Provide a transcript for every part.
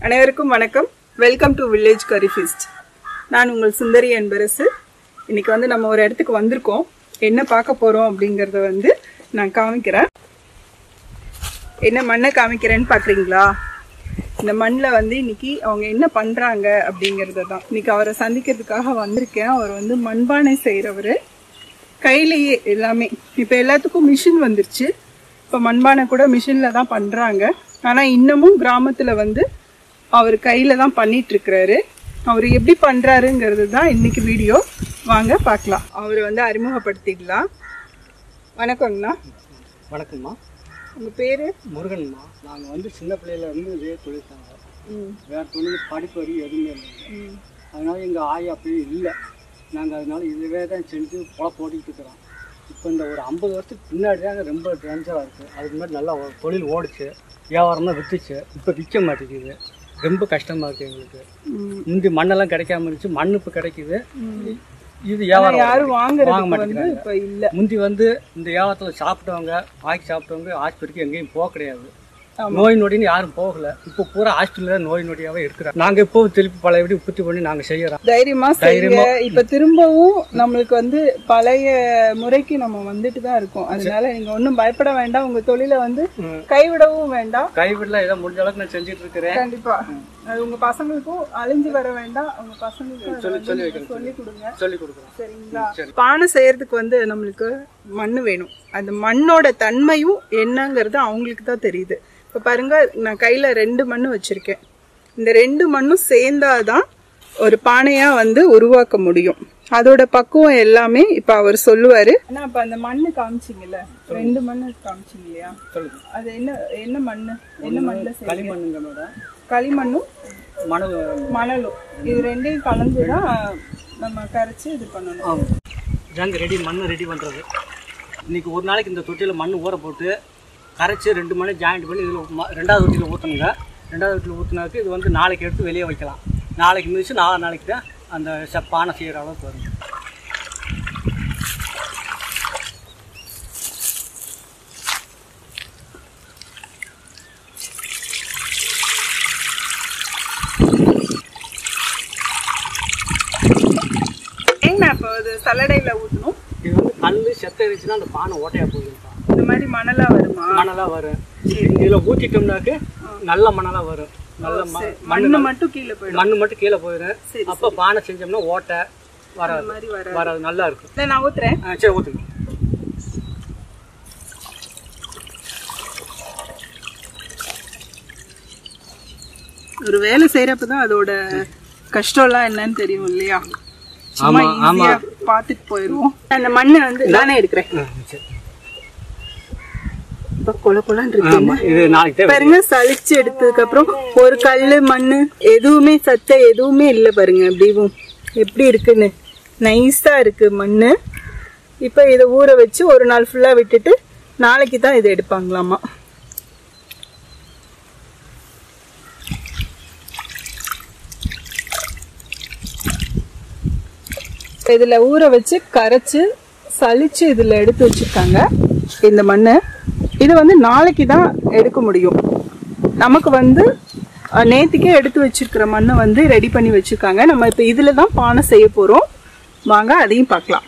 அனைவருக்கும் வணக்கம் welcome to village curry feast நான் உங்கள் சுந்தரி என்பரசு இன்னைக்கு வந்து நம்ம ஒரு இடத்துக்கு வந்திருக்கோம் என்ன பார்க்க போகிறோம் அப்படிங்கிறத வந்து நான் காமிக்கிறேன் என்ன மண்ணை காமிக்கிறேன்னு பார்க்குறீங்களா இந்த மண்ணில் வந்து இன்னைக்கு அவங்க என்ன பண்ணுறாங்க அப்படிங்கிறத தான் இன்னைக்கு அவரை சந்திக்கிறதுக்காக வந்திருக்கேன் அவர் வந்து மண்பானை செய்கிறவர் கையிலேயே எல்லாமே இப்போ எல்லாத்துக்கும் மிஷின் வந்துருச்சு இப்போ மண்பானை கூட மிஷினில் தான் பண்ணுறாங்க ஆனால் இன்னமும் கிராமத்தில் வந்து அவர் கையில் தான் பண்ணிட்டு இருக்கிறாரு அவர் எப்படி பண்ணுறாருங்கிறது தான் இன்னைக்கு வீடியோ வாங்க பார்க்கலாம் அவர் வந்து அறிமுகப்படுத்திடலாம் வணக்கங்கண்ணா வணக்கம்மா உங்கள் பேர் முருகன்மா நாங்கள் வந்து சின்ன பிள்ளையில இருந்து இதே தொழில் தாங்க ம் வேறு தொழில் படிப்பு வரி எதுவுமே இல்லை ம் அதனால எங்கள் ஆய் அப்படியே இல்லை நாங்கள் அதனால இதுவே தான் செஞ்சு பொழப்பு ஓட்டிகிட்டு இருக்கிறோம் இப்போ இந்த ஒரு ஐம்பது வருஷத்துக்கு பின்னாடி தாங்க ரொம்ப டேஞ்சராக இருக்குது அதுக்கு முன்னாடி நல்லா ஒரு தொழில் ஓடிச்சு வியாபாரம்லாம் விற்றுச்சு இப்போ விற்க மாட்டேங்குது ரொம்ப கஷ்டமாக இருக்குது எங்களுக்கு ம் முந்தி மண்ணெல்லாம் கிடைக்காம இருந்துச்சு மண் இப்போ கிடைக்குது ம். இது ஆனா வியாபாரம் யாரும் வாங்க வாங்குறதுக்கு வந்து மாட்டேங்கிறாங்க. இப்போ இல்லை முந்தி வந்து இந்த வியாபாரத்தில் சாப்பிட்டவங்க வாங்கி சாப்பிட்டவங்க ஆஸ்பத்திரிக்கு எங்கேயும் போக கிடையாது நோய் நொடின்னு யாரும் போகல இப்போ பூரா ஹாஸ்பிட்டலில் நோய் நொடியாவே இருக்கிறோம் நாங்கள் இப்போ திருப்பி பழையபடி உற்பத்தி பண்ணி நாங்கள் செய்யறோம் தைரியமா செய்யுங்க இப்ப திரும்பவும் நம்மளுக்கு வந்து பழைய முறைக்கு நம்ம வந்துட்டு தான் இருக்கோம் அதனால நீங்க ஒண்ணும் பயப்பட வேண்டாம் உங்க தொழிலை வந்து கைவிடவும் வேண்டாம் கைவிடல ஏதோ முடிஞ்ச அளவுக்கு நான் செஞ்சுட்டு இருக்கிறேன் கண்டிப்பா அது உங்க பசங்களுக்கும் அழிஞ்சு வர வேண்டாம் உங்க பசங்களுக்கும் அதை வந்து நீங்க சொல்லி கொடுங்க சொல்லி கொடுக்குறோம் சரிங்களா பானை செய்யறதுக்கு வந்து நம்மளுக்கு மண் வேணும் அந்த மண்ணோட தன்மையும் என்னங்கிறது அவங்களுக்கு தான் தெரியுது இப்போ பாருங்க நான் கையில ரெண்டு மண் வச்சிருக்கேன் இந்த ரெண்டு மண்ணும் சேர்ந்தாதான் ஒரு பானையா வந்து உருவாக்க முடியும் அதோட பக்குவம் எல்லாமே இப்ப அவர் சொல்லுவாரு ஆனா இப்ப அந்த மண்ணு காமிச்சிங்கல்ல ரெண்டு மண்ணு காமிச்சிங்க இல்லையா சொல்லுங்க அது என்ன என்ன மண்ணு என்ன மண்ணுல செய்ய களிமண்ணுங்க மேடம் களிமண்ணும் மணல் மணலும் இது ரெண்டையும் கலந்து தான் நம்ம கரைச்சி இது பண்ணணும் ஆமாம் இதாங்க ரெடி மண் ரெடி பண்ணுறது இன்னைக்கு ஒரு நாளைக்கு இந்த தொட்டியில் மண் ஊற போட்டு கரைச்சி ரெண்டு மணி ஜாயிண்ட் பண்ணி இதில் ரெண்டாவது தொட்டியில் ஊற்றணுங்க ரெண்டாவது தொட்டியில் ஊற்றினாக்கு இது வந்து நாளைக்கு எடுத்து வெளியே வைக்கலாம் நாளைக்கு மிதிச்சு நாலு நாளைக்கு தான் அந்த செ- பானை செய்கிற அளவுக்கு வரும் ஏங்கண்ணா இப்போ இது சல்லடையில ஊற்றணும் இது வந்து கல் செத்த இருந்துச்சுன்னா அந்த பானை ஓட்டையாக போகுதுப்பா இந்த மாதிரி மணலா வருமா மணலாக வரும் இதில் ஊற்றிட்டோம்னாக்கு நல்ல மணலாக வரும் நல்ல ம மண்ணு மட்டும் கீழே போயிடும் மண் மட்டும் கீழே போயிடும் சரி, அப்போ பானை செஞ்சோம்னா ஓட்டை இந்த வராது மாதிரி வர வராது நல்லா இருக்கும் இல்லை நான் ஊத்துறேன் ஆ சரி ஊற்றுங்க ஒரு வேலை செய்யறப்ப தான் அதோட கஷ்டம்லாம் என்னன்னு தெரியும் இல்லையா சும்மா ஆமா, ஈஸியா பார்த்துட்டு போயிடுவோம் அந்த மண்ணை வந்து நானே எடுக்கிறேன் ஆ, சரி. இப்போ கொல கொலன்னு இருக்கு ஆமா, இது நாளைக்கு தேவை பாருங்க சலிச்சு எடுத்ததுக்கு அப்புறம் ஒரு கல்லு மண்ணு எதுவுமே சத்த எதுவுமே இல்லை பாருங்க அப்படிவும் எப்படி இருக்குன்னு நைஸா இருக்கு மண்ணு இப்போ இதை ஊற வச்சு ஒரு நாள் ஃபுல்லா விட்டுட்டு நாளைக்கு தான் இதை எடுப்பாங்களாமா இதுல ஊற வச்சு கரைச்சு சலிச்சு இதுல எடுத்து வச்சிருக்காங்க இந்த மண்ணை இது வந்து நாளைக்கு தான் எடுக்க முடியும் நமக்கு வந்து அஹ், நேத்திக்கே எடுத்து வச்சிருக்கிற மண்ணை வந்து ரெடி பண்ணி வச்சிருக்காங்க நம்ம இப்போ இதுல தான் பானை செய்ய போறோம் வாங்க அதையும் பார்க்கலாம்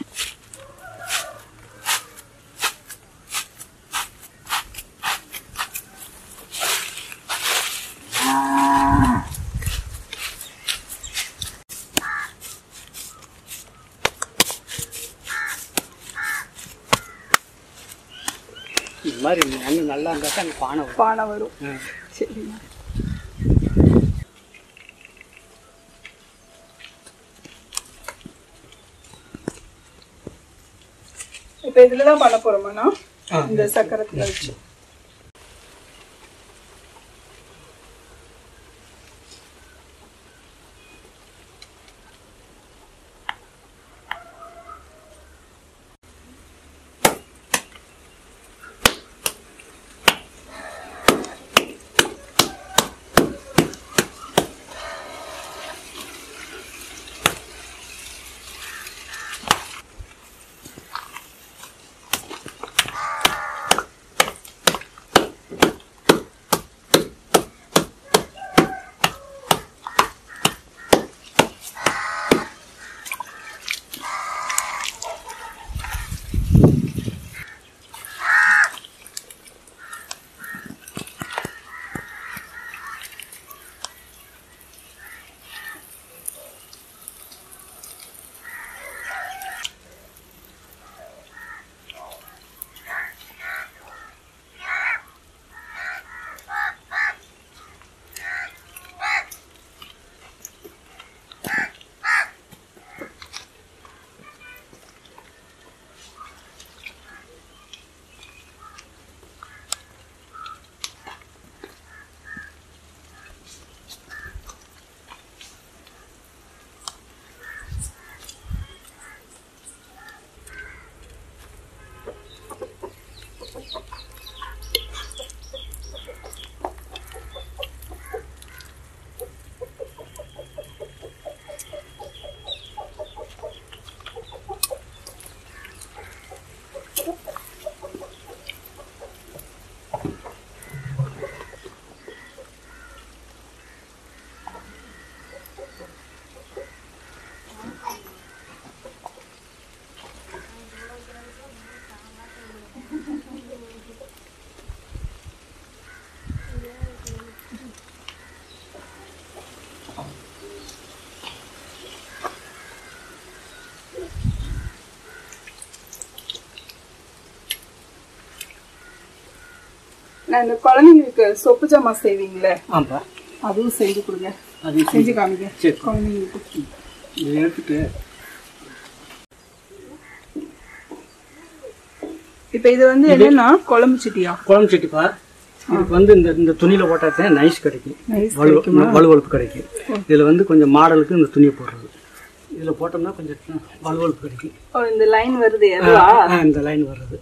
இந்த மாதிரி மண் நல்லா இருந்தால் அங்கே பானை வரும் பானை வரும் ஆ. சரிங்க இப்போ இதுல தான் பண்ண போறோமாண்ணா ஆ. இந்த சக்கரத்துல வச்சு நான் இந்த குழந்தைங்களுக்கு சொப்பு ஜாமா செய்வீங்களே ஆமாப்பா அதுவும் செஞ்சு கொடுங்க அது செஞ்சு காமிங்க சரி. குழந்தைங்களுக்கு இதை எடுத்துட்டு இப்போ இது வந்து என்னன்னா குழம்பு சட்டியா குழம்பு சட்டிப்பா இதுக்கு வந்து இந்த இந்த துணியில போட்டா நைஸ் கிடைக்கும் நைஸ் வலு வலுவழுப்பு கிடைக்கும் இதுல வந்து கொஞ்சம் மாடலுக்கு இந்த துணியை போடுறது இதுல போட்டோம்னா கொஞ்சம் வலுவழுப்பு கிடைக்கும் ஓ இந்த லைன் வருது அதுவா ஆ, இந்த லைன் வர்றது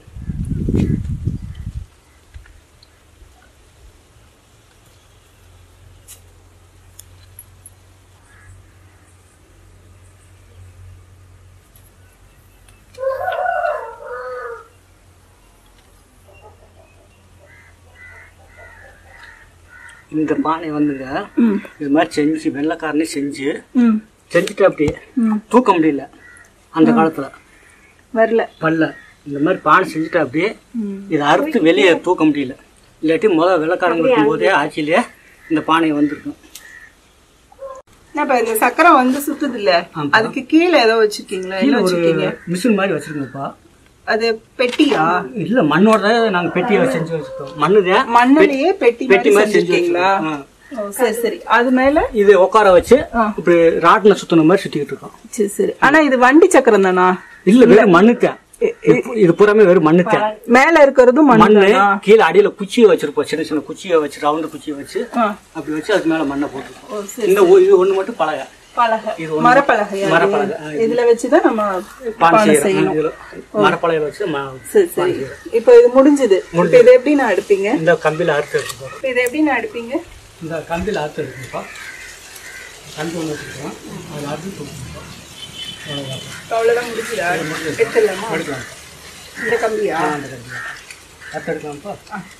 இந்த பானை வந்துங்க ம் இது மாதிரி செஞ்சு வெள்ளைக்காரனே செஞ்சு ம் செஞ்சுட்டு அப்படியே ம் தூக்க முடியல அந்த காலத்துல வரல பல்ல இந்த மாதிரி பானை செஞ்சுட்டு அப்படியே ம் இதை அறுத்து வெளியே தூக்க முடியல இல்லாட்டி முதல் வெள்ளக்காரங்க இருக்கும் போதே ஆட்சியிலே இந்த பானை வந்திருக்கும் இப்ப இந்த சக்கரம் வந்து சுத்துது இல்ல ஆமா. அதுக்கு கீழே ஏதோ வச்சிருக்கீங்களா கீழே என்ன ஒரு வச்சிருக்கீங்க மிஷின் மாதிரி வச்சிருக்கோம்ப்பா அது பெட்டியா இல்ல மண்ணோட தான் நாங்க பெட்டியை செஞ்சு வச்சிருக்கோம் மண்ணுதான் மண்ணிலேயே பெட்டி பெட்டி மாதிரி மாதிரி செஞ்சு செஞ்சிருக்கீங்களா வச்சிருக்கோம் ஆ. ஓ, சரி சரி அது மேல இது உட்கார வச்சு ஆ. இப்படி ராட்டின சுத்தின மாதிரி சுத்திக்கிட்டு இருக்கோம் சரி சரி ஆனா இது வண்டி சக்கரம் தானா இல்ல வெறும் மண்ணுத்தான் இது- இது பூராமே வெறும் மண்ணுத்தான் மேல இருக்கிறதும் மண்ணு மண்ணு தானா? கீழே அடியில குச்சியை வச்சிருப்போம் சின்ன சின்ன குச்சியை வச்சு ரவுண்டு குச்சியை வச்சு ஆ. அப்படி வச்சு அதுக்கு மேல மண்ணை போட்டுருப்போம் ஓ, சரி இந்த ஒ- இது ஒண்ணு மட்டும் பழக பலகை இது ஒண்ணு- மரப்பலகையா இது? மரப்பலகை, ஆ, இதுல வச்சுதான் நம்ம பானை பானை செய்யறோம் செய்யணும் இதுல மரப்பழையில வச்சு ம- சரி சரி இப்போ இது முடிஞ்சது இப்போ இதை எப்படி நான் எடுப்பீங்க இந்த கம்பியில அறுத்து எடுத்து போறோம் இப்போ இதை எப்படி நான் எடுப்பீங்க இந்த கம்பியில அறுத்து எடுத்துப்பா கம்பி ஒன்று வச்சுருக்கோம் அதில் அறுத்து கொடுத்துருக்கோம் அவ்வளோதான் அவ்வளவுதான் முடிஞ்சுதா எடுத்துடலாமா எடுக்கலாம் இந்த கம்பியா ஆ, அந்த கம்பி அறுத்து எடுக்கலாம்ப்பா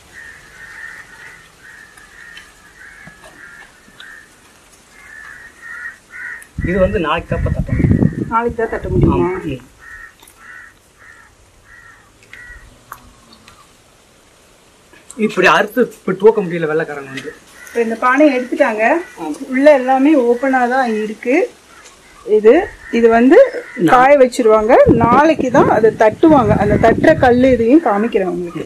இது வந்து நாளைக்கு தப்ப தட்டணும் நாளைக்கு தான் தட்ட முடியுமா ம். இப்படி அறுத்து இப்படி தூக்க முடியல வெள்ளைக்காரங்க வந்து இப்போ இந்த பானையை எடுத்துட்டாங்க உள்ள எல்லாமே ஓப்பனாக தான் இருக்கு இது இது வந்து காய வச்சிருவாங்க நாளைக்கு தான் அதை தட்டுவாங்க அந்த தட்டுற கல் இதையும் காமிக்கிறேன் உங்களுக்கு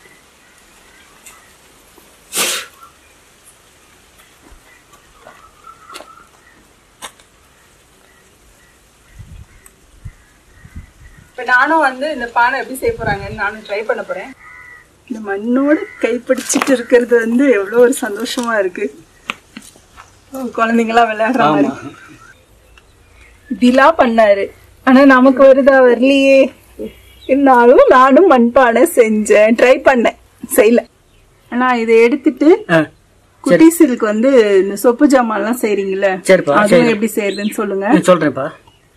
இப்போ நானும் வந்து இந்த பானை எப்படி செய்ய போறாங்கன்னு நானும் ட்ரை பண்ண போறேன் இந்த மண்ணோட கைப்பிடிச்சிட்டு இருக்கிறது வந்து எவ்வளோ ஒரு சந்தோஷமா இருக்கு ஓ, குழந்தைங்களாம் விளையாடுற மாதிரி ஆமா இப்படிலாம் பண்ணாரு ஆனா நமக்கு வருதா வரலையே இருந்தாலும் நானும் மண்பானை செஞ்சேன் ட்ரை பண்ணேன் செய்யல ஆனா இதை எடுத்துட்டு ஆ, குட்டீஸுக்கு வந்து இந்த சொப்பு ஜாமான்லாம் செய்றீங்கல்ல சரிப்பா, அதுவும் எப்படி செய்யறதுன்னு சொல்லுங்க நான் சொல்றேன்ப்பா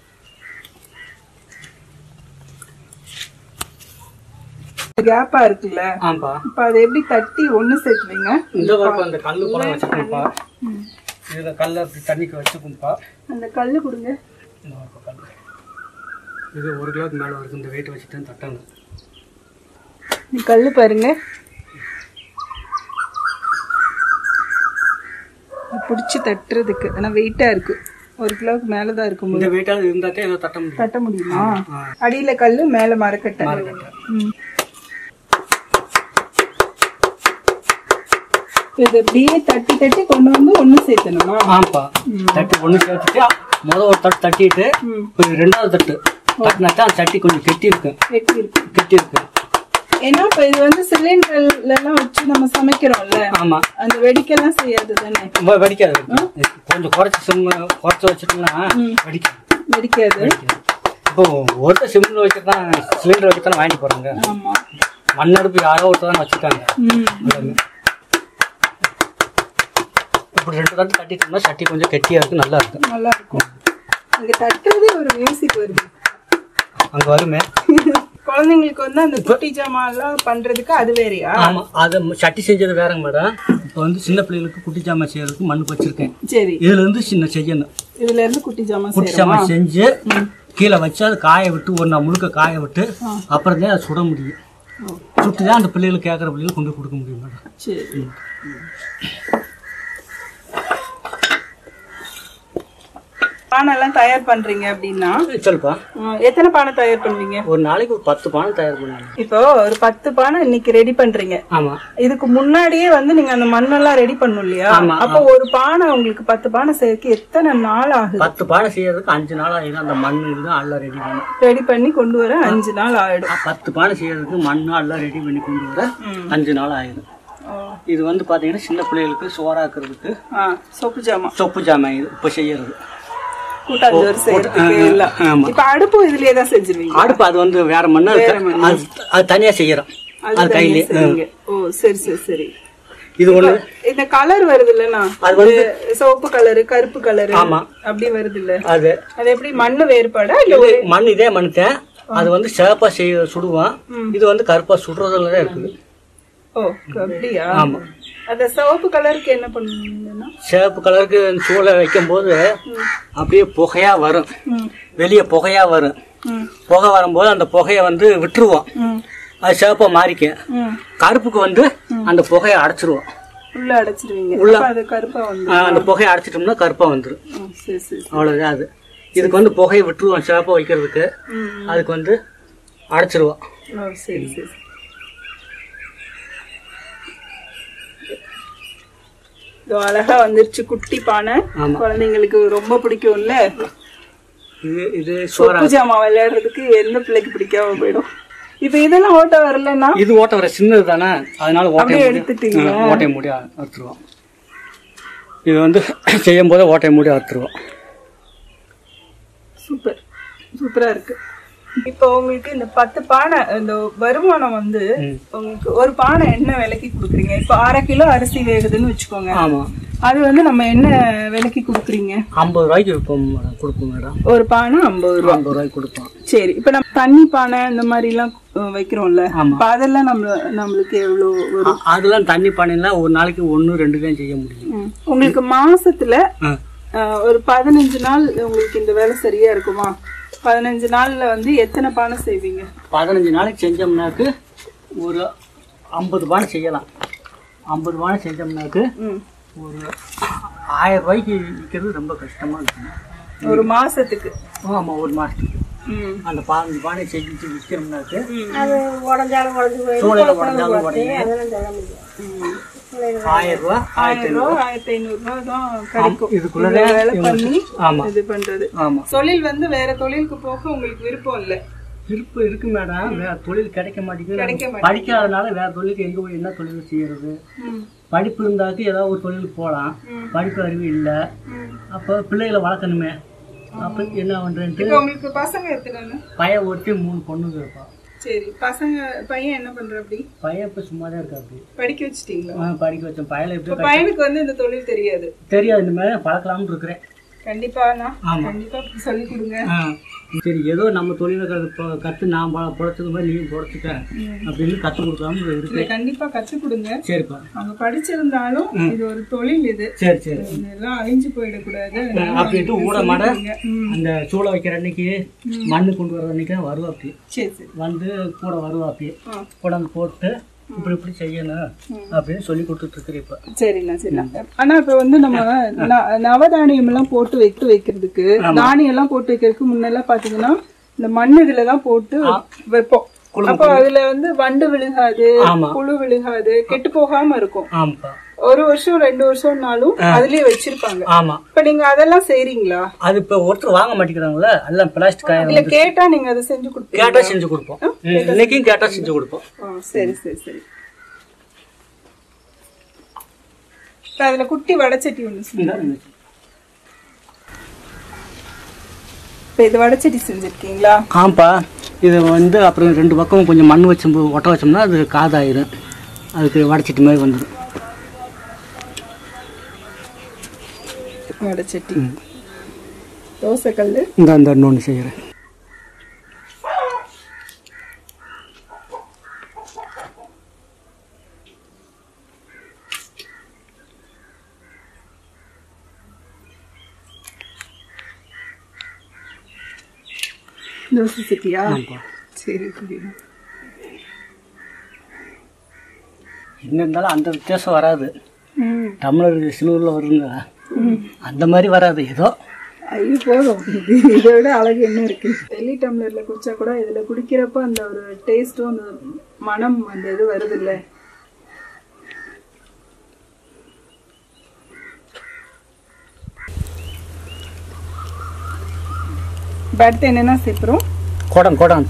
கேப்பா இருக்குல்ல ஆமாப்பா இப்ப அதை எப்படி தட்டி ஒண்ணு சேர்த்துவீங்க இந்த வரப்ப அந்த கல்லு கூட வச்சுக்கணும்ப்பா இதுல கல்லை அப்படி தண்ணிக்கு வச்சுக்கணும்ப்பா அந்த கல்லு கொடுங்க இந்த வரப்ப கல் இது ஒரு கிலோக்கு மேலே வருது இந்த வெயிட் வச்சுட்டு தான் தட்டணும் இந்த கல்லு பாருங்க பிடிச்சி தட்டுறதுக்கு ஆனா வெயிட்டா இருக்கு ஒரு கிலோவுக்கு மேலதான் இருக்கும் இந்த வெயிட்டாக இருந்தாக்கே ஏதோ தட்ட முடியும் தட்ட முடியுமா அடியில கல்லு மேல மரக்கட்டை ம். இது அப்படியே தட்டி தட்டி கொண்டு வந்து ஒண்ணு சேர்த்தணுமா ஆமாப்பா தட்டி ஒன்று சேர்த்துட்டு முதல் ஒரு தட்டு தட்டிட்டு ம். இப்போ ரெண்டாவது தட்டு தட்டினாக்கா அந்த சட்டி கொஞ்சம் கெட்டி இருக்கு வெட்டி இருக்கு கெட்டி இருக்கு ஏன்னா இப்ப இது வந்து சிலிண்டர்ல எல்லாம் வச்சு நம்ம சமைக்கிறோம்ல ஆமா அந்த வெடிக்கெல்லாம் செய்யாது தானே ரொம்ப வெடிக்காது கொஞ்சம் குறைச்சி சிம் குறைச்சி வச்சுட்டோம்னா வெடிக்காது வெடிக்காது இப்போ ஒருத்தர் சிலிண்டர் வச்சுட்டு தான் சிலிண்டர் வச்சு தானே வாங்கிட்டு போறாங்க ஆமா மண்ணடுப்பு யாரோ ஒருத்தர் தான் வச்சுட்டாங்க ம் எல்லாமே. இப்படி ரெண்டு தட்டு தட்டிட்டோம்னா சட்டி கொஞ்சம் கெட்டியா இருக்கு நல்லா இருக்கு நல்லா இருக்கும் அங்க தட்டுறதே ஒரு மியூசிக் வருது அங்க வருமே குழந்தைங்களுக்கு வந்து அந்த குட்டி ஜாமான்லாம் பண்றதுக்கு அது வேறயா ஆமா அது சட்டி செஞ்சது வேறங்க மேடம் இப்போ வந்து சின்ன பிள்ளைகளுக்கு குட்டி ஜாமான் செய்யறதுக்கு மண்ணு வச்சிருக்கேன் சரி இதுல இருந்து சின்ன செய்யணும் இதுல இருந்து குட்டி ஜாமான் குட்டி செய்யறோமா ஜாமான் செஞ்சு கீழே வச்சு அது காய விட்டு ஒரு நாள் முழுக்க காய விட்டு அப்புறம் தான் அதை சுட முடியும் சுட்டு தான் அந்த பிள்ளைகளுக்கு கேட்குற பிள்ளைகளுக்கு கொண்டு போய் கொடுக்க முடியும் மேடம் சரி பானை எல்லாம் தயார் பண்றீங்க அப்படின்னா சொல்லுப்பா ம், எத்தனை பானை தயார் பண்ணுவீங்க ஒரு நாளைக்கு ஒரு பத்து பானை தயார் பண்ணுவாங்க இப்போ ஒரு பத்து பானை இன்னைக்கு ரெடி பண்றீங்க ஆமா இதுக்கு முன்னாடியே வந்து நீங்க அந்த மண்ணெல்லாம் ரெடி பண்ணும் இல்லையா ஆமா, அப்போ ஒரு பானை உங்களுக்கு பத்து பானை செய்யறதுக்கு எத்தனை நாள் ஆகுது பத்து பானை செய்யறதுக்கு அஞ்சு நாள் ஆகிடும் அந்த மண் இருந்து எல்லாம் ரெடி பண்ணி ரெடி பண்ணி கொண்டு வர அஞ்சு நாள் ஆயிடும் பத்து பானை செய்யறதுக்கு மண்ணு எல்லாம் ரெடி பண்ணி கொண்டு வர அஞ்சு நாள் ஆயிடும் இது வந்து பாத்தீங்கன்னா சின்ன பிள்ளைகளுக்கு சோறாக்குறதுக்கு ஆ சொப்பு ஜாமான் சொப்பு ஜாமான் இது இப்போ செய்யறது கூட்டாஞ்சோறு செய்யறதுக்கு எல்லாம் ஆமா இப்ப அடுப்பும் இதுலயே தான் செஞ்சிருவீங்க அடுப்பு அது வந்து வேற மண்ணு அது அது- அது தனியா செய்யறோம் அது கையிலே செய்வீங்க. ஓ சரி சரி சரி இது ஒண்ணு இந்த கலர் வருது இல்லனா அது வந்து சிவப்பு கலரு கருப்பு கலரு ஆமா. அப்படி வருது இல்ல அது அது எப்படி மண்ணு வேறுபாடா இல்ல இது மண் இதே மண்ணுத்தேன் அது வந்து சிவப்பா செய்ய சுடுவான் இது வந்து கருப்பா சுடுறதுல தான் இருக்குது ஓ அப்படியா ஆமா அந்த சிவப்பு கலருக்கு என்ன பண்ணுவீங்கன்னா சிவப்பு கலருக்கு சூளை வைக்கும் போது அப்படியே புகையா வரும் ம். வெளியே புகையா வரும் ம். புகை வரும்போது அந்த புகையை வந்து விட்டுருவோம் ம். அது சிவப்பா மாறிக்க ம். கருப்புக்கு வந்து அந்த புகையை அடைச்சிருவோம் உள்ள அடைச்சிருவீங்க அப்ப அது கருப்பா வந்து ஆ, அந்த புகையை அடைச்சிட்டோம்னா கருப்பா வந்துடும் ம், சரி சரி அவ்வளவுதான் அது இதுக்கு வந்து புகையை விட்டுருவோம் சிவப்பா வைக்கிறதுக்கு ம். அதுக்கு வந்து அடைச்சிருவோம் ஓ சரி சரி இதோ அழகா வந்துருச்சு குட்டி பானை ஆமா. குழந்தைங்களுக்கு ரொம்ப பிடிக்கும்ல இது இது சோறா சொப்பு ஜாமா விளையாடுறதுக்கு எந்த பிள்ளைக்கு பிடிக்காம போயிடும் இப்ப இதெல்லாம் ஓட்ட வரலன்னா இது ஓட்ட வர சின்னது தானே அதனால ஓட்டை அப்படியே மூடி எடுத்துட்டீங்களா? ஆ, ஓட்டை மூடி அறுத்துருவோம் இது வந்து செய்யும் போதே ஓட்டை மூடி அறுத்துருவோம் சூப்பர் சூப்பரா இருக்கு இப்போ உங்களுக்கு இந்த பத்து பானை இந்த வருமானம் வந்து உங்களுக்கு ஒரு பானை என்ன விலைக்கு கொடுக்குறீங்க இப்போ அரை கிலோ அரிசி வேகுதுன்னு வச்சுக்கோங்க ஆமா அது வந்து நம்ம என்ன விலைக்கு கொடுக்குறீங்க ஐம்பது ரூபாய்க்கு விற்போம் மேடம் கொடுப்போம் மேடம் ஒரு பானை ஐம்பது ரூபா ஐம்பது ரூபாய்க்கு கொடுப்போம் சரி இப்ப நம்ம தண்ணி பானை இந்த மாதிரி எல்லாம் அஹ், வைக்கிறோம்ல ஆமா. இப்ப அதெல்லாம் நம்ம நம்மளுக்கு எவ்வளவு வரும் அ- அதெல்லாம் தண்ணி பானையில ஒரு நாளைக்கு ஒன்று ரெண்டு தான் செய்ய முடியும் ம். உங்களுக்கு மாசத்துல ஆ. அஹ், ஒரு பதினஞ்சு நாள் உங்களுக்கு இந்த வேலை சரியா இருக்குமா பதினஞ்சு நாள்ல வந்து எத்தனை பானை செய்வீங்க பதினஞ்சு நாளைக்கு செஞ்சோம்னாக்கு ஒரு ஐம்பது பானை செய்யலாம் ஐம்பது பானை செஞ்சோம்னாக்கு ம். ஒரு ஆயிரம் ரூபாய்க்கு விற்கிறது ரொம்ப கஷ்டமா இருக்கும் ஒரு மாசத்துக்கு ஆமாம் ஒரு மாதத்துக்கு ம். அந்த பதினஞ்சு பானை செஞ்சு விற்கிறோம்னாக்கு ம். சூளையில் உடஞ்சாலும் உடனே ம். ஆயிரம் ரூபா ஆயிரம் ரூபா ஆயிரத்தி ஐநூறு ரூபா தான் கிடைக்கும் இதுக்குள்ளதே இந்த வேலை பண்ணி ஆமா இது பண்றது ஆமா தொழில் வந்து வேற தொழிலுக்கு போக உங்களுக்கு விருப்பம் இல்ல விருப்பம் இருக்கு மேடம் வேற தொழில் கிடைக்க கிடைக்க மாட்டேங்குது மாட்டேங்குது. படிக்காதனால வேற தொழிலுக்கு எங்க போய் என்ன தொழில் செய்யறது ம். படிப்பு இருந்தாக்கு ஏதாவது ஒரு தொழிலுக்கு போகலாம் ம். படிப்பு அறிவு இல்லை ம். அப்போ பிள்ளைகளை வளர்க்கணுமே அப்போ என்ன பண்றேன்ட்டு இப்ப உங்களுக்கு பசங்க எத்தனை பையன் ஒட்டி மூணு பொண்ணுங்க இருப்பான் சரி பசங்க பையன் என்ன பண்ற அப்படி பையன் இப்போ சும்மா தான் இருக்கா அப்படி படிக்க வச்சிட்டீங்களா ஆ, படிக்க வச்சேன் பையனை எப்படி இப்ப பையனுக்கு வந்து இந்த தொழில் தெரியாது தெரியாது இந்த மாதிரி பழக்கலாம்னு இருக்கிறேன் கண்டிப்பாண்ணா ஆமா. கண்டிப்பா சொல்லி கொடுங்க ஆ. சரி ஏதோ நம்ம தொழிலை க- கத்து நான் ப- பொழைச்சது மாதிரி நீயும் பொழைச்சிக்க அப்படின்னு கற்றுக் கொடுக்கலாம்னு இல்ல இருக்கேன் கண்டிப்பா கத்து கொடுங்க சரிப்பா அவங்க படிச்சிருந்தாலும் இது ஒரு தொழில் இது சரி சரி இதெல்லாம் அழிஞ்சு போயிடக்கூடாது அப்படின்ட்டு ஊட மாட ம். அந்த சூளை வைக்கிற அன்னைக்கு மண்ணு கொண்டு வர அன்னைக்கு தான் வருவாப்பி சரி சரி வந்து கூட வருவாப்பி ஆ. கொண்டாந்து போட்டு இப்படி இப்படி செய்யணும் அப்படின்னு சொல்லி கொடுத்துட்டு இருக்கிறேன் இப்போ சரிண்ணா சரிண்ணா ஆனா இப்ப வந்து நம்ம ந- நவதானியம் எல்லாம் போட்டு வைத்து வைக்கிறதுக்கு தானியம் எல்லாம் போட்டு வைக்கிறதுக்கு முன்னெல்லாம் பாத்தீங்கன்னா இந்த மண் இதுலதான் போட்டு வைப்போம் அப்போ அதுல வந்து வண்டு விழுகாது ஆமா. புழு விழுகாது கெட்டு போகாம இருக்கும் ஆமாப்பா ஒரு வருஷம் ரெண்டு வருஷம்னாலும் அதுலயே வச்சிருப்பாங்க ஆமா இப்ப நீங்க அதெல்லாம் செய்றீங்களா அது இப்போ ஒருத்தர் வாங்க மாட்டேங்கிறாங்களே எல்லாம் பிளாஸ்டிக் இல்ல ஆயிரம் கேட்டா நீங்க அதை செஞ்சு கொடுப்பீங்க கேட்டா செஞ்சு கொடுப்போம் ம், இன்னைக்கும் கேட்டா செஞ்சு கொடுப்போம் சரி சரி சரி இப்ப அதுல குட்டி வடச்சட்டி ஒண்ணு செஞ்சு இந்த- இந்த- இப்ப இது வடச்சட்டி செஞ்சிருக்கீங்களா ஆமாப்பா இது வந்து அப்புறம் ரெண்டு பக்கம் கொஞ்சம் மண் வச்சு ஒட்ட வச்சோம்னா அது காதாயிரும் அதுக்கு வடச்சிட்டு மாதிரி வந்துடும் வடச்சட்டி தோசை கல்லு இந்த அந்த இன்னொன்று செய்கிறேன் தோசை சட்டியா ஆமாப்பா சரி சரி என்ன இருந்தாலும் அந்த வித்தியாசம் வராது ம் தமிழர் சிலூரில் வருங்க அந்த மாதிரி வராது ஏதோ ஐயோ போதும் இது இதை விட அழகு என்ன இருக்கு வெள்ளி டம்ளர்ல குடிச்சா கூட இதுல குடிக்கிறப்ப அந்த ஒரு டேஸ்ட்டும் அந்த மனம் அந்த இது வருது இல்ல இப்ப அடுத்து என்னென்ன சேர்க்கிறோம் குடம் குடம்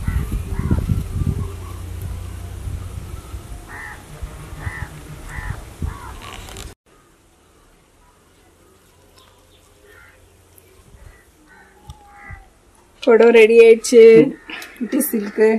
குடம் ரெடி ஆயிடுச்சு இட்டி சில்க்கு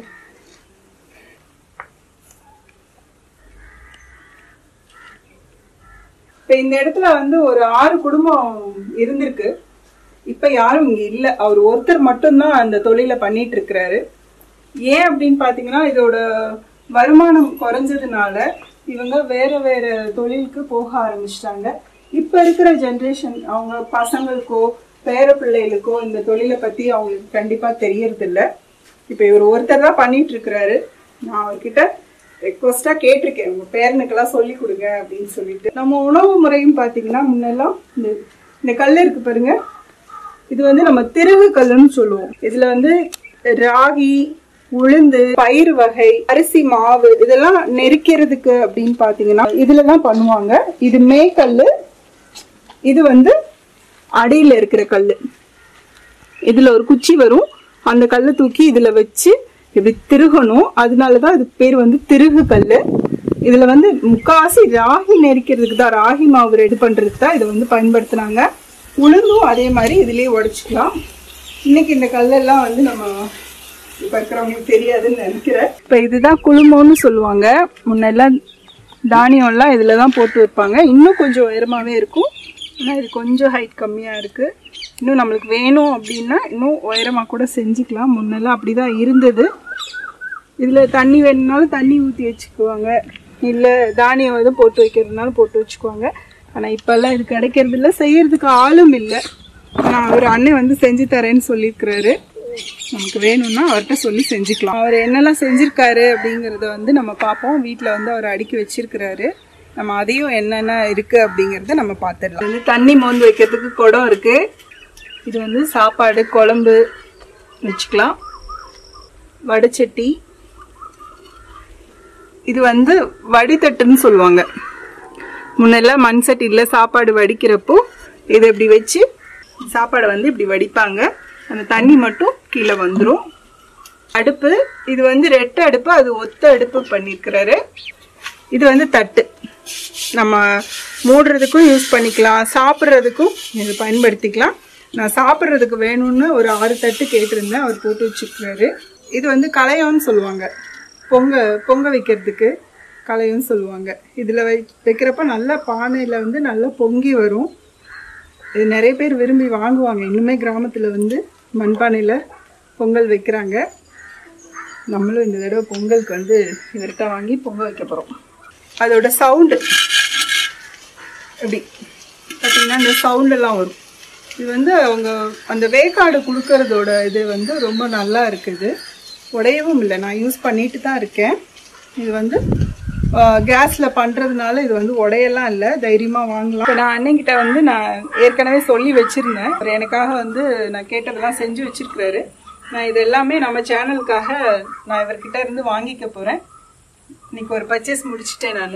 இப்ப இந்த இடத்துல வந்து ஒரு ஆறு குடும்பம் இருந்திருக்கு இப்ப யாரும் இங்க இல்ல அவர் ஒருத்தர் மட்டும்தான் அந்த தொழிலை பண்ணிட்டு இருக்கிறாரு ஏன் அப்படின்னு பாத்தீங்கன்னா இதோட வருமானம் குறைஞ்சதுனால இவங்க வேற வேற தொழிலுக்கு போக ஆரம்பிச்சிட்டாங்க இப்ப இருக்கிற ஜெனரேஷன் அவங்க பசங்களுக்கோ பேர பிள்ளைகளுக்கோ இந்த தொழிலை பத்தி அவங்களுக்கு கண்டிப்பா தெரியறது இல்ல இப்ப இவர் ஒருத்தர் தான் பண்ணிட்டு இருக்கிறாரு நான் அவர்கிட்ட ரெக்வஸ்டா கேட்டிருக்கேன் உங்க பேரனுக்கெல்லாம் சொல்லி கொடுங்க அப்படின்னு சொல்லிட்டு நம்ம உணவு முறையும் பாத்தீங்கன்னா முன்னெல்லாம் இந்த இந்த கல் இருக்கு பாருங்க இது வந்து நம்ம திருகு கல்லுன்னு சொல்லுவோம் இதுல வந்து ராகி உளுந்து பயிர் வகை அரிசி மாவு இதெல்லாம் நெரிக்கிறதுக்கு அப்படின்னு பாத்தீங்கன்னா இதுலதான் பண்ணுவாங்க இது மேக்கல்லு இது வந்து அடியில இருக்கிற கல்லு இதுல ஒரு குச்சி வரும் அந்த கல்லை தூக்கி இதுல வச்சு இப்படி திருகணும் அதனாலதான் இது பேர் வந்து திருகு கல்லு இதுல வந்து முக்காசி ராகி நெரிக்கிறதுக்கு தான் ராகி மாவு ரெடி பண்றதுக்கு தான் இதை வந்து பயன்படுத்துனாங்க உளுந்தும் அதே மாதிரி இதுலயே உடைச்சுக்கலாம் இன்னைக்கு இந்த கல்லெல்லாம் வந்து நம்ம இப்ப இருக்கிறவங்களுக்கு தெரியாதுன்னு நினைக்கிறேன் இப்ப இதுதான் குழுமம்னு சொல்லுவாங்க முன்னெல்லாம் தானியம்லாம் இதுல தான் போட்டு வைப்பாங்க இன்னும் கொஞ்சம் உயரமாவே இருக்கும் ஆனால் இது கொஞ்சம் ஹைட் கம்மியாக இருக்குது இன்னும் நம்மளுக்கு வேணும் அப்படின்னா இன்னும் உயரமாக கூட செஞ்சுக்கலாம் முன்னெல்லாம் அப்படி தான் இருந்தது இதில் தண்ணி வேணும்னாலும் தண்ணி ஊற்றி வச்சுக்குவாங்க இல்லை தானியம் எதுவும் போட்டு வைக்கிறதுனாலும் போட்டு வச்சுக்குவாங்க ஆனால் இப்போல்லாம் இது கிடைக்கிறது இல்லை செய்யறதுக்கு ஆளும் இல்லை ஆனால் அவர் அண்ணன் வந்து செஞ்சு தரேன்னு சொல்லியிருக்கிறாரு நமக்கு வேணும்னா அவர்கிட்ட சொல்லி செஞ்சுக்கலாம் அவர் என்னெல்லாம் செஞ்சிருக்காரு அப்படிங்கறத வந்து நம்ம பார்ப்போம் வீட்டில் வந்து அவர் அடுக்கி வச்சிருக்கிறாரு நம்ம அதையும் என்னென்ன இருக்கு அப்படிங்கறத நம்ம பார்த்துடலாம் வந்து தண்ணி மோந்து வைக்கிறதுக்கு குடம் இருக்கு இது வந்து சாப்பாடு குழம்பு வச்சுக்கலாம் வடைச்சட்டி இது வந்து வடித்தட்டுன்னு சொல்லுவாங்க முன்னெல்லாம் மண் சட்டியில் சாப்பாடு வடிக்கிறப்போ இதை இப்படி வச்சு சாப்பாடை வந்து இப்படி வடிப்பாங்க அந்த தண்ணி மட்டும் கீழே வந்துடும் அடுப்பு இது வந்து ரெட்டை அடுப்பு அது ஒத்த அடுப்பு பண்ணியிருக்கிறாரு இது வந்து தட்டு நம்ம மூடுறதுக்கும் யூஸ் பண்ணிக்கலாம் சாப்பிட்றதுக்கும் இது பயன்படுத்திக்கலாம் நான் சாப்பிட்றதுக்கு வேணும்னு ஒரு ஆறு தட்டு கேட்டிருந்தேன் அவர் போட்டு வச்சுருக்கிறாரு இது வந்து கலையம்னு சொல்லுவாங்க பொங்க பொங்க வைக்கிறதுக்கு கலையம்னு சொல்லுவாங்க இதில் வை வைக்கிறப்ப நல்லா பானையில் வந்து நல்லா பொங்கி வரும் இது நிறைய பேர் விரும்பி வாங்குவாங்க இன்னுமே கிராமத்தில் வந்து மண்பானையில் பொங்கல் வைக்கிறாங்க நம்மளும் இந்த தடவை பொங்கலுக்கு வந்து இவர்கிட்ட வாங்கி பொங்கல் வைக்க போகிறோம் அதோட சவுண்டு இப்படி பார்த்தீங்கன்னா இந்த சவுண்டெல்லாம் வரும் இது வந்து அவங்க அந்த வேக்காடு கொடுக்கறதோட இது வந்து ரொம்ப நல்லா இருக்குது உடையவும் இல்லை நான் யூஸ் பண்ணிட்டு தான் இருக்கேன் இது வந்து கேஸில் பண்ணுறதுனால இது வந்து உடையெல்லாம் இல்லை தைரியமாக வாங்கலாம் இப்போ நான் அண்ணன்கிட்ட வந்து நான் ஏற்கனவே சொல்லி வச்சுருந்தேன் அவர் எனக்காக வந்து நான் கேட்டதெல்லாம் செஞ்சு வச்சிருக்கிறாரு நான் இது எல்லாமே நம்ம சேனலுக்காக நான் இவர்கிட்ட இருந்து வாங்கிக்க போகிறேன் இன்னைக்கு ஒரு பர்ச்சேஸ் முடிச்சிட்டேன் நான்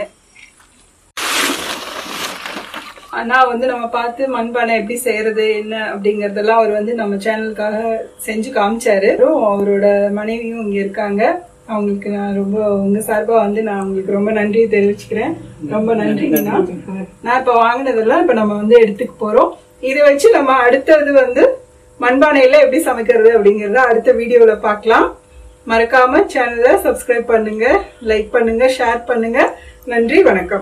ஆனா வந்து நம்ம பார்த்து மண்பானை எப்படி செய்யறது என்ன அப்படிங்கறதெல்லாம் அவர் வந்து நம்ம சேனலுக்காக செஞ்சு காமிச்சாரு அப்புறம் அவரோட மனைவியும் இங்க இருக்காங்க அவங்களுக்கு நான் ரொம்ப உங்க சார்பா வந்து நான் உங்களுக்கு ரொம்ப நன்றி தெரிவிச்சுக்கிறேன் ரொம்ப நன்றிங்கண்ணா நான் இப்ப வாங்கினதெல்லாம் இப்ப நம்ம வந்து எடுத்துக்க போறோம் இதை வச்சு நம்ம அடுத்தது வந்து மண்பானையில எப்படி சமைக்கிறது அப்படிங்கறத அடுத்த வீடியோல பார்க்கலாம் மறக்காம சேனலை சப்ஸ்கிரைப் பண்ணுங்க லைக் பண்ணுங்க ஷேர் பண்ணுங்க நன்றி வணக்கம்